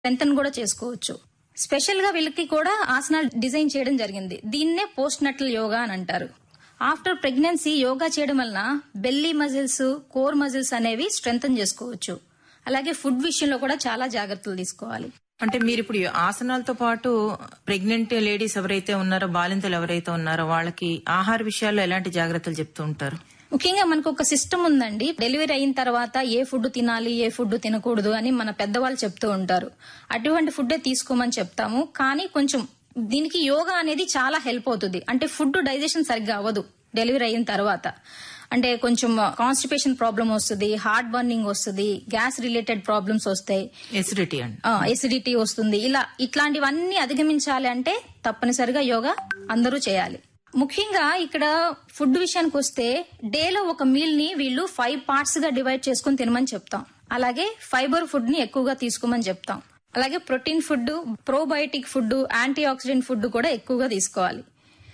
స్ట్రెంగ్ కూడా చేసుకోవచ్చు స్పెషల్ గా వీళ్ళకి కూడా ఆసనాలు డిజైన్ చేయడం జరిగింది దీన్నే పోస్ట్ నటల్ యోగా అని అంటారు ఆఫ్టర్ ప్రెగ్నెన్సీ యోగా చేయడం వలన బెల్లీ మజిల్స్ కోర్ మజిల్స్ అనేవి స్ట్రెంగ్ చేసుకోవచ్చు అలాగే ఫుడ్ విషయంలో కూడా చాలా జాగ్రత్తలు తీసుకోవాలి అంటే మీరు ఇప్పుడు ఈ ఆసనాలతో పాటు ప్రెగ్నెంట్ లేడీస్ ఎవరైతే ఉన్నారో బాలింతలు ఎవరైతే ఉన్నారో వాళ్ళకి ఆహార విషయాల్లో ఎలాంటి జాగ్రత్తలు చెప్తూ ఉంటారు ముఖ్యంగా మనకు ఒక సిస్టమ్ ఉందండి డెలివరీ అయిన తర్వాత ఏ ఫుడ్ తినాలి ఏ ఫుడ్ తినకూడదు అని మన పెద్దవాళ్ళు చెప్తూ ఉంటారు అటువంటి ఫుడ్డే తీసుకోమని చెప్తాము కానీ కొంచెం దీనికి యోగా అనేది చాలా హెల్ప్ అవుతుంది అంటే ఫుడ్ డైజెషన్ సరిగ్గా అవ్వదు డెలివరీ అయిన తర్వాత అంటే కొంచెం కాన్స్టిపేషన్ ప్రాబ్లం వస్తుంది హార్ట్ బర్నింగ్ వస్తుంది గ్యాస్ రిలేటెడ్ ప్రాబ్లమ్స్ వస్తాయి ఎసిడిటీ అండి ఎసిడిటీ వస్తుంది ఇలా ఇట్లాంటివన్నీ అధిగమించాలి అంటే తప్పనిసరిగా యోగా అందరూ చేయాలి ముఖ్యంగా ఇక్కడ ఫుడ్ విషయానికి వస్తే డేలో ఒక మీల్ ని వీళ్ళు ఫైవ్ పార్ట్స్ గా డివైడ్ చేసుకుని తినమని చెప్తాం అలాగే ఫైబర్ ఫుడ్ ని ఎక్కువగా తీసుకోమని చెప్తాం అలాగే protein food probiotic food antioxidant food కూడా ఎక్కువగా తీసుకోవాలి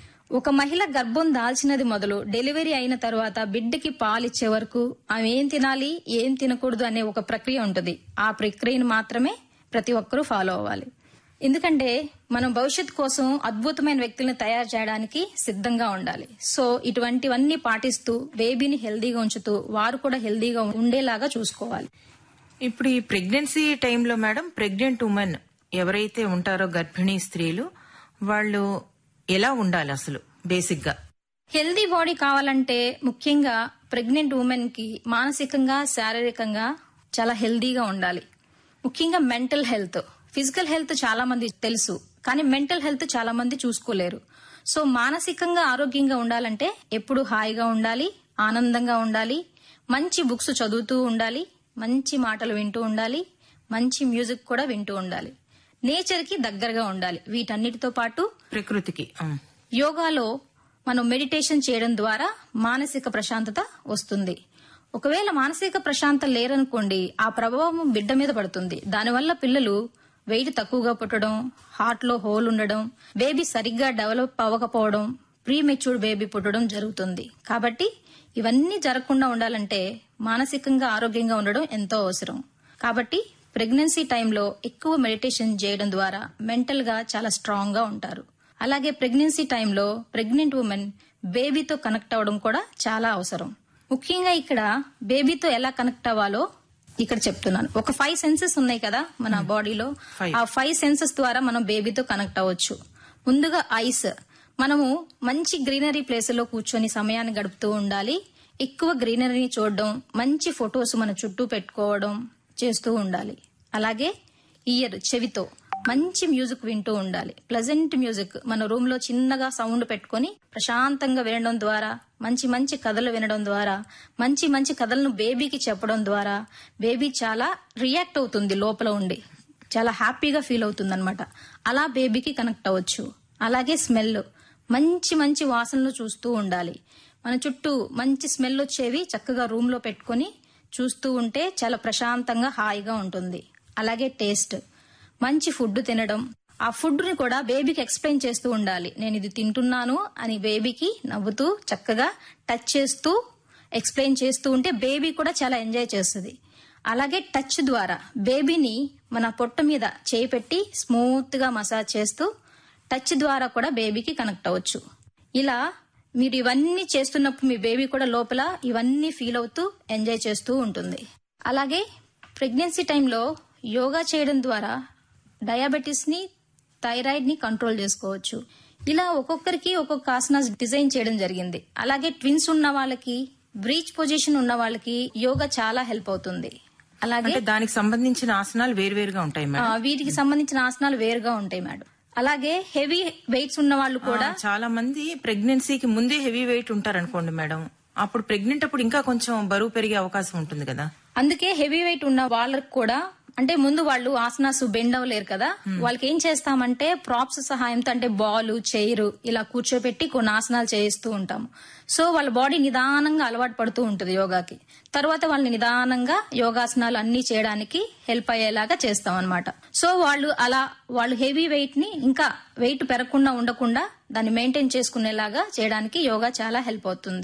ఒక మహిళ గర్భం దాల్చినది మొదలు డెలివరీ అయిన తర్వాత బిడ్డకి పాలిచ్చే వరకు ఆమె ఏం తినాలి ఏం తినకూడదు అనే ఒక ప్రక్రియ ఉంటుంది ఆ ప్రక్రియను మాత్రమే ప్రతి ఒక్కరూ ఫాలో అవ్వాలి ఎందుకంటే మనం భవిష్యత్ కోసం అద్భుతమైన వ్యక్తులను తయారు చేయడానికి సిద్ధంగా ఉండాలి సో ఇటువంటివన్నీ పాటిస్తూ బేబీని హెల్దీగా ఉంచుతూ వారు కూడా హెల్దీగా ఉండేలాగా చూసుకోవాలి ఇప్పుడు ఈ ప్రెగ్నెన్సీ టైంలో మేడం ప్రెగ్నెంట్ ఉమెన్ ఎవరైతే ఉంటారో గర్భిణీ స్త్రీలు వాళ్ళు ఎలా ఉండాలి అసలు బేసిక్ గా హెల్దీ బాడీ కావాలంటే ముఖ్యంగా ప్రెగ్నెంట్ ఉమెన్ కి మానసికంగా శారీరకంగా చాలా హెల్దీగా ఉండాలి ముఖ్యంగా మెంటల్ హెల్త్ ఫిజికల్ హెల్త్ చాలా మంది తెలుసు కానీ మెంటల్ హెల్త్ చాలా మంది చూసుకోలేరు సో మానసికంగా ఆరోగ్యంగా ఉండాలంటే ఎప్పుడు హాయిగా ఉండాలి ఆనందంగా ఉండాలి మంచి బుక్స్ చదువుతూ ఉండాలి మంచి మాటలు వింటూ ఉండాలి మంచి మ్యూజిక్ కూడా వింటూ ఉండాలి నేచర్ కి దగ్గరగా ఉండాలి వీటన్నిటితో పాటు ప్రకృతికి ఉమ్. యోగాలో మనం మెడిటేషన్ చేయడం ద్వారా మానసిక ప్రశాంతత వస్తుంది ఒకవేళ మానసిక ప్రశాంతత లేరనుకోండి ఆ ప్రభావం బిడ్డ మీద పడుతుంది దానివల్ల పిల్లలు వెయిట్ తక్కువగా పుట్టడం హార్ట్ లో హోల్ ఉండడం బేబీ సరిగ్గా డెవలప్ అవ్వకపోవడం ప్రీ మెచ్యూర్డ్ బేబీ పుట్టడం జరుగుతుంది కాబట్టి ఇవన్నీ జరగకుండా ఉండాలంటే మానసికంగా ఆరోగ్యంగా ఉండడం ఎంతో అవసరం కాబట్టి ప్రెగ్నెన్సీ టైంలో ఎక్కువ మెడిటేషన్ చేయడం ద్వారా మెంటల్ గా చాలా స్ట్రాంగ్ గా ఉంటారు అలాగే ప్రెగ్నెన్సీ టైంలో ప్రెగ్నెంట్ ఉమెన్ బేబీతో కనెక్ట్ అవ్వడం కూడా చాలా అవసరం ముఖ్యంగా ఇక్కడ బేబీతో ఎలా కనెక్ట్ అవ్వాలో ఇక్కడ చెప్తున్నాను ఒక ఫైవ్ సెన్సెస్ ఉన్నాయి కదా మన బాడీలో Five. ఆ ఫైవ్ సెన్సెస్ ద్వారా మనం బేబీతో కనెక్ట్ అవ్వచ్చు ముందుగా ఐస్ మనము మంచి గ్రీనరీ ప్లేస్ లో కూర్చొని సమయాన్ని గడుపుతూ ఉండాలి ఎక్కువ గ్రీనరీని చూడడం మంచి ఫొటోస్ మన చుట్టూ పెట్టుకోవడం చేస్తూ ఉండాలి అలాగే ఇయర్ చెవితో మంచి మ్యూజిక్ వింటూ ఉండాలి ప్లెజెంట్ మ్యూజిక్ మన రూమ్ లో చిన్నగా సౌండ్ పెట్టుకొని ప్రశాంతంగా వినడం ద్వారా మంచి మంచి కథలు వినడం ద్వారా మంచి మంచి కథలను బేబీకి చెప్పడం ద్వారా బేబీ చాలా రియాక్ట్ అవుతుంది లోపల ఉండి చాలా హ్యాపీగా ఫీల్ అవుతుంది అనమాట అలా బేబీకి కనెక్ట్ అవ్వచ్చు అలాగే స్మెల్ మంచి మంచి వాసనలు చూస్తూ ఉండాలి మన చుట్టూ మంచి స్మెల్ వచ్చేవి చక్కగా రూమ్ లో పెట్టుకొని చూస్తూ ఉంటే చాలా ప్రశాంతంగా హాయిగా ఉంటుంది అలాగే టేస్ట్ మంచి ఫుడ్ తినడం ఆ ఫుడ్ ని కూడా బేబీకి ఎక్స్ప్లెయిన్ చేస్తూ ఉండాలి నేను ఇది తింటున్నాను అని బేబీకి నవ్వుతూ చక్కగా టచ్ చేస్తూ ఎక్స్ప్లెయిన్ చేస్తూ ఉంటే బేబీ కూడా చాలా ఎంజాయ్ చేస్తుంది అలాగే టచ్ ద్వారా బేబీని మన పొట్ట మీద చేయి పెట్టి స్మూత్ గా మసాజ్ చేస్తూ టచ్ ద్వారా కూడా బేబీకి కనెక్ట్ అవ్వచ్చు ఇలా మీరు ఇవన్నీ చేస్తున్నప్పుడు మీ బేబీ కూడా లోపల ఇవన్నీ ఫీల్ అవుతూ ఎంజాయ్ చేస్తూ ఉంటుంది అలాగే ప్రెగ్నెన్సీ టైంలో యోగా చేయడం ద్వారా డయాబెటీస్ ని థైరాయిడ్ ని కంట్రోల్ చేసుకోవచ్చు ఇలా ఒక్కొక్కరికి ఒక్కొక్క ఆసనాస్ డిజైన్ చేయడం జరిగింది అలాగే ట్విన్స్ ఉన్న వాళ్ళకి బ్రీచ్ పొజిషన్ ఉన్న వాళ్ళకి యోగా చాలా హెల్ప్ అవుతుంది అలాగే అంటే దానికి సంబంధించిన ఆసనాలు వేరువేరుగా ఉంటాయి ఆ, మేడం వీటికి సంబంధించిన ఆసనాలు వేరుగా ఉంటాయి మేడం అలాగే హెవీ వెయిట్స్ ఉన్న వాళ్ళు కూడా ఆ, చాలా మంది ప్రెగ్నెన్సీకి ముందే హెవీ వెయిట్ ఉంటారు అనుకోండి మేడం అప్పుడు ప్రెగ్నెంట్ అప్పుడు ఇంకా కొంచెం బరువు పెరిగే అవకాశం ఉంటుంది కదా అందుకే హెవీ వెయిట్ ఉన్న వాళ్ళకి కూడా అంటే ముందు వాళ్ళు ఆసనాస్ బెండ్ అవ్వలేరు కదా వాళ్ళకి ఏం చేస్తామంటే ప్రాప్స్ సహాయంతో అంటే బాల్ చైర్ ఇలా కూర్చోబెట్టి కొన్ని ఆసనాలు చేయిస్తూ ఉంటాం సో వాళ్ళ బాడీ నిదానంగా అలవాటు పడుతూ ఉంటుంది యోగాకి తర్వాత వాళ్ళని నిదానంగా యోగాసనాలు అన్ని చేయడానికి హెల్ప్ అయ్యేలాగా చేస్తాం అనమాట సో వాళ్ళు అలా వాళ్ళు హెవీ వెయిట్ ని ఇంకా వెయిట్ పెరగకుండా ఉండకుండా దాన్ని మెయింటైన్ చేసుకునేలాగా చేయడానికి యోగా చాలా హెల్ప్ అవుతుంది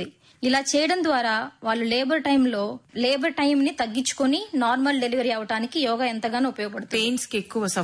ఇలా చేయడం ద్వారా వాళ్ళు లేబర్ టైంలో లేబర్ టైం ని తగ్గించుకొని నార్మల్ డెలివరీ అవడానికి యోగా ఎంతగానో ఉపయోగపడుతుంది పెయిన్స్ కి ఎక్కువ